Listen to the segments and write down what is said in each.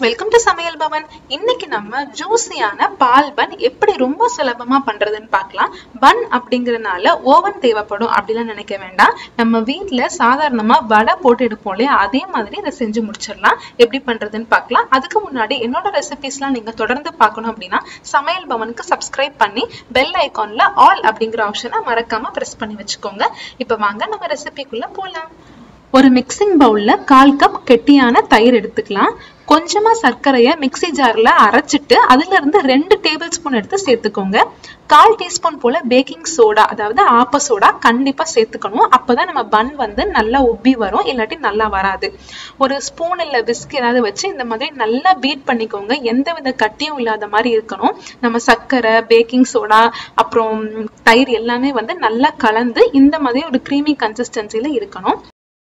welcome to சமையல் பவன் இன்னைக்கு நம்ம ஜூஸியான பால் பன் எப்படி ரொம்ப சுலபமா பண்றதுன்னு பார்க்கலாம் பன் அப்படிங்கறதுனால ஓவன் தேவைப்படும் அப்படிலாம் நினைக்க வேண்டாம் நம்ம வீட்ல சாதாரணமா வடை போட்டு எடுப்போம் இல்லையா அதே மாதிரி இதை செஞ்சு முடிச்சிடலாம் எப்படி பண்றதுன்னு பார்க்கலாம் அதுக்கு முன்னாடி என்னோட ரெசிபிஸ்லாம் நீங்க தொடர்ந்து பார்க்கணும் அப்படின்னா சமையல் பவனுக்கு சப்ஸ்கிரைப் பண்ணி பெல் ஐகான்ல ஆல் அப்படிங்கிற ஆப்ஷனை மறக்காம பிரஸ் பண்ணி வச்சுக்கோங்க இப்ப வாங்க நம்ம ரெசிபிக்குள்ள போலாம் ஒரு மிக்சிங் பவுல்ல கால் கப் கெட்டியான தயிர் எடுத்துக்கலாம் கொஞ்சமா சர்க்கரையை மிக்சி ஜார்ல அரைச்சிட்டு அதுல இருந்து ரெண்டு டேபிள் ஸ்பூன் எடுத்து சேர்த்துக்கோங்க கால் டீஸ்பூன் போல பேக்கிங் சோடா அதாவது ஆப்ப சோடா கண்டிப்பா சேர்த்துக்கணும் அப்பதான் நம்ம பன் வந்து நல்லா உப்பி வரும் இல்லாட்டி நல்லா வராது ஒரு ஸ்பூன் இல்ல விஸ்க் ஏதாவது வச்சு இந்த மாதிரி நல்லா பீட் பண்ணிக்கோங்க எந்த வித கட்டியும் இல்லாத மாதிரி இருக்கணும் நம்ம சர்க்கரை பேக்கிங் சோடா அப்புறம் தயிர் எல்லாமே வந்து நல்லா கலந்து இந்த மாதிரி ஒரு க்ரீமி கன்சிஸ்டன்சில இருக்கணும்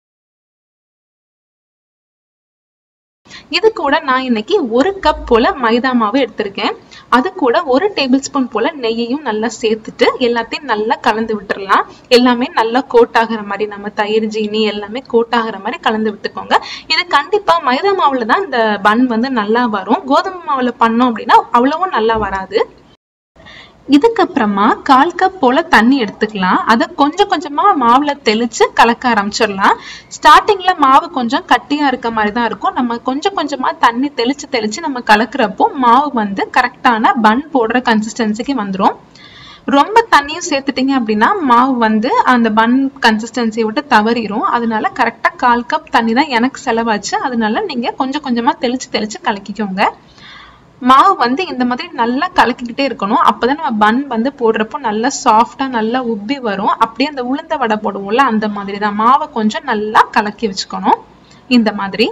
இது கூட நான் இன்னைக்கு ஒரு கப் போல மைதா மாவு எடுத்திருக்கேன் அது கூட ஒரு டேபிள் ஸ்பூன் போல நெய்யையும் நல்லா சேர்த்துட்டு எல்லாத்தையும் நல்லா கலந்து விட்டுறலாம் எல்லாமே நல்லா கோட் ஆகிற மாதிரி நம்ம தயிர் ஜீனி எல்லாமே கோட் ஆகிற மாதிரி கலந்து விட்டுக்கோங்க இது கண்டிப்பா மைதா மாவுல தான் இந்த பன் வந்து நல்லா வரும் கோதுமை மாவுல பண்ணோம் அப்படின்னா அவ்வளவும் நல்லா வராது இதுக்கப்புறமா கால் கப் போல தண்ணி எடுத்துக்கலாம் அதை கொஞ்சம் கொஞ்சமா மாவுல தெளிச்சு கலக்க ஆரம்பிச்சிடலாம் ஸ்டார்டிங்ல மாவு கொஞ்சம் கட்டியா இருக்க மாதிரி தான் இருக்கும் நம்ம கொஞ்சம் கொஞ்சமா தண்ணி தெளிச்சு தெளிச்சு நம்ம கலக்குறப்போ மாவு வந்து கரெக்டான பன் போடுற கன்சிஸ்டன்சிக்கு வந்துடும் ரொம்ப தண்ணியும் சேர்த்துட்டீங்க அப்படின்னா மாவு வந்து அந்த பன் கன்சிஸ்டன்சியை விட்டு தவறிடும் அதனால கரெக்டா கால் கப் தண்ணி தான் எனக்கு செலவாச்சு அதனால நீங்க கொஞ்சம் கொஞ்சமா தெளிச்சு தெளிச்சு கலக்கிக்கோங்க மாவு வந்து இந்த மாதிரி நல்லா கலக்கிக்கிட்டே இருக்கணும் அப்பதான் நம்ம பன் வந்து போடுறப்போ நல்லா சாஃப்டா நல்லா உப்பி வரும் அப்படியே அந்த உளுந்த வடை போடுவோம்ல அந்த மாதிரி தான் மாவை கொஞ்சம் நல்லா கலக்கி வச்சுக்கணும் இந்த மாதிரி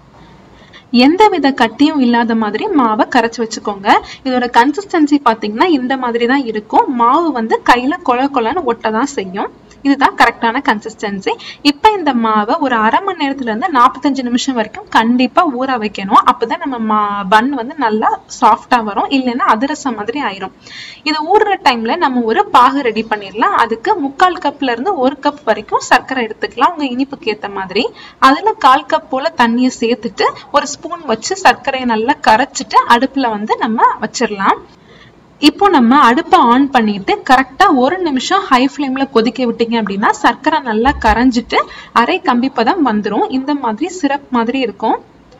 எந்த வித கட்டியும் இல்லாத மாதிரி மாவை கரைச்சி வச்சுக்கோங்க இதோட கன்சிஸ்டன்சி பாத்தீங்கன்னா இந்த மாதிரி தான் இருக்கும் மாவு வந்து கையில கொல கொலன்னு ஒட்ட தான் செய்யும் இதுதான் கரெக்டான கன்சிஸ்டன்சி இப்போ இந்த மாவை ஒரு அரை மணி நேரத்துல இருந்து நாற்பத்தஞ்சு நிமிஷம் வரைக்கும் கண்டிப்பா ஊற வைக்கணும் அப்பதான் நம்ம மா பன் வந்து நல்லா சாஃப்டா வரும் இல்லைன்னா அதிரசம் மாதிரி ஆயிரும் இது ஊறுற டைம்ல நம்ம ஒரு பாகு ரெடி பண்ணிடலாம் அதுக்கு முக்கால் கப்ல இருந்து ஒரு கப் வரைக்கும் சர்க்கரை எடுத்துக்கலாம் உங்க இனிப்புக்கு ஏத்த மாதிரி அதுல கால் கப் போல தண்ணியை சேர்த்துட்டு ஒரு ஸ்பூன் வச்சு சர்க்கரையை நல்லா கரைச்சிட்டு அடுப்புல வந்து நம்ம வச்சிடலாம் இப்போ நம்ம அடுப்பை ஆன் பண்ணிட்டு கரெக்டா ஒரு நிமிஷம் ஹை ஃப்ளேம்ல கொதிக்க விட்டீங்க அப்படின்னா சர்க்கரை நல்லா கரைஞ்சிட்டு அரை கம்பி பதம் வந்துடும் இந்த மாதிரி சிரப் மாதிரி இருக்கும்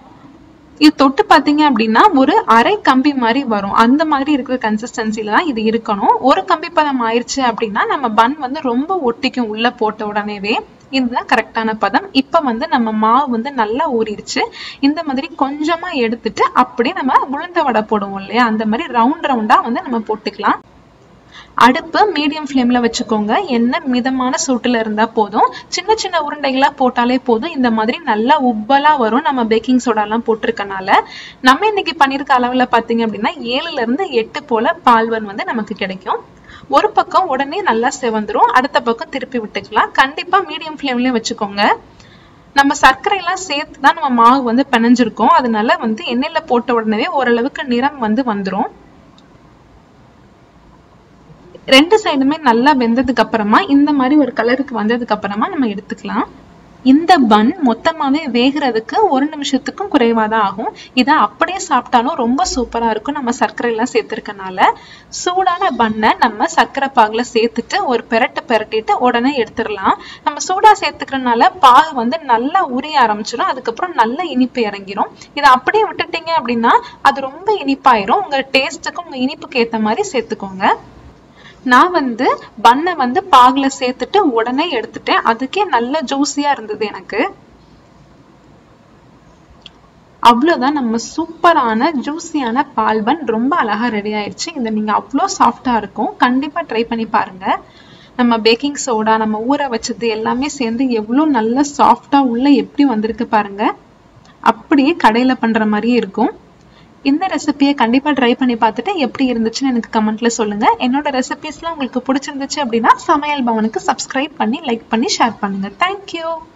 இது தொட்டு பார்த்தீங்க அப்படின்னா ஒரு அரை கம்பி மாதிரி வரும் அந்த மாதிரி இருக்கிற கன்சிஸ்டன்சில தான் இது இருக்கணும் ஒரு கம்பி பதம் ஆயிடுச்சு அப்படின்னா நம்ம பன் வந்து ரொம்ப ஒட்டிக்கும் உள்ள போட்ட உடனேவே இதுதான் கரெக்டான பதம் இப்ப வந்து நம்ம மாவு வந்து நல்லா ஊறிடுச்சு இந்த மாதிரி கொஞ்சமா எடுத்துட்டு அப்படியே நம்ம உளுந்த வடை போடுவோம் இல்லையா அந்த மாதிரி ரவுண்ட் ரவுண்டா வந்து நம்ம போட்டுக்கலாம் அடுப்பு மீடியம் ஃப்ளேம்ல வச்சுக்கோங்க எண்ணெய் மிதமான சூட்டுல இருந்தா போதும் சின்ன சின்ன உருண்டைகளா போட்டாலே போதும் இந்த மாதிரி நல்லா உப்பலா வரும் நம்ம பேக்கிங் சோடா எல்லாம் போட்டிருக்கனால நம்ம இன்னைக்கு பண்ணிருக்க அளவுல பாத்தீங்க அப்படின்னா ஏழுல இருந்து எட்டு போல பால்வன் வந்து நமக்கு கிடைக்கும் ஒரு பக்கம் உடனே நல்லா செவந்துரும் அடுத்த பக்கம் திருப்பி விட்டுக்கலாம் கண்டிப்பா மீடியம் ஃப்ளேம்லயும் வச்சுக்கோங்க நம்ம சர்க்கரை எல்லாம் சேர்த்து தான் நம்ம மாவு வந்து பிணைஞ்சிருக்கோம் அதனால வந்து எண்ணெயில போட்ட உடனே ஓரளவுக்கு நிறம் வந்து வந்துரும் ரெண்டு சைடுமே நல்லா வெந்ததுக்கு அப்புறமா இந்த மாதிரி ஒரு கலருக்கு வந்ததுக்கு அப்புறமா நம்ம எடுத்துக்கலாம் இந்த பன் மொத்தமாவே வேகிறதுக்கு ஒரு நிமிஷத்துக்கும் குறைவா தான் ஆகும் இதை அப்படியே சாப்பிட்டாலும் ரொம்ப சூப்பரா இருக்கும் நம்ம சர்க்கரை எல்லாம் சேர்த்திருக்கனால சூடான பண்ணை நம்ம சர்க்கரை பாகுல சேர்த்துட்டு ஒரு பெரட்டு பெரட்டிட்டு உடனே எடுத்துடலாம் நம்ம சூடா சேர்த்துக்கிறதுனால பாகு வந்து நல்லா உரிய ஆரம்பிச்சிடும் அதுக்கப்புறம் நல்ல இனிப்பு இறங்கிரும் இதை அப்படியே விட்டுட்டீங்க அப்படின்னா அது ரொம்ப இனிப்பாயிரும் உங்க டேஸ்ட்டுக்கு உங்க இனிப்புக்கு ஏத்த மாதிரி சேர்த்துக்கோங்க நான் வந்து பண்ணை வந்து பாகுல சேர்த்துட்டு உடனே எடுத்துட்டேன் அதுக்கே நல்ல ஜூஸியா இருந்தது எனக்கு அவ்வளவுதான் நம்ம சூப்பரான ஜூஸியான பால் பன் ரொம்ப அழகா ரெடி ஆயிடுச்சு இதை நீங்க அவ்வளோ சாஃப்டா இருக்கும் கண்டிப்பா ட்ரை பண்ணி பாருங்க நம்ம பேக்கிங் சோடா நம்ம ஊற வச்சது எல்லாமே சேர்ந்து எவ்வளோ நல்ல சாஃப்டா உள்ள எப்படி வந்திருக்கு பாருங்க அப்படியே கடையில பண்ற மாதிரியே இருக்கும் இந்த ரெசிபியை கண்டிப்பா ட்ரை பண்ணி பார்த்துட்டு எப்படி இருந்துச்சுன்னு எனக்கு கமெண்ட்ல சொல்லுங்க என்னோட ரெசிபிஸ்லாம் உங்களுக்கு பிடிச்சிருந்துச்சு அப்படின்னா சமையல் பவனுக்கு சப்ஸ்கிரைப் பண்ணி லைக் பண்ணி ஷேர் பண்ணுங்க தேங்க்யூ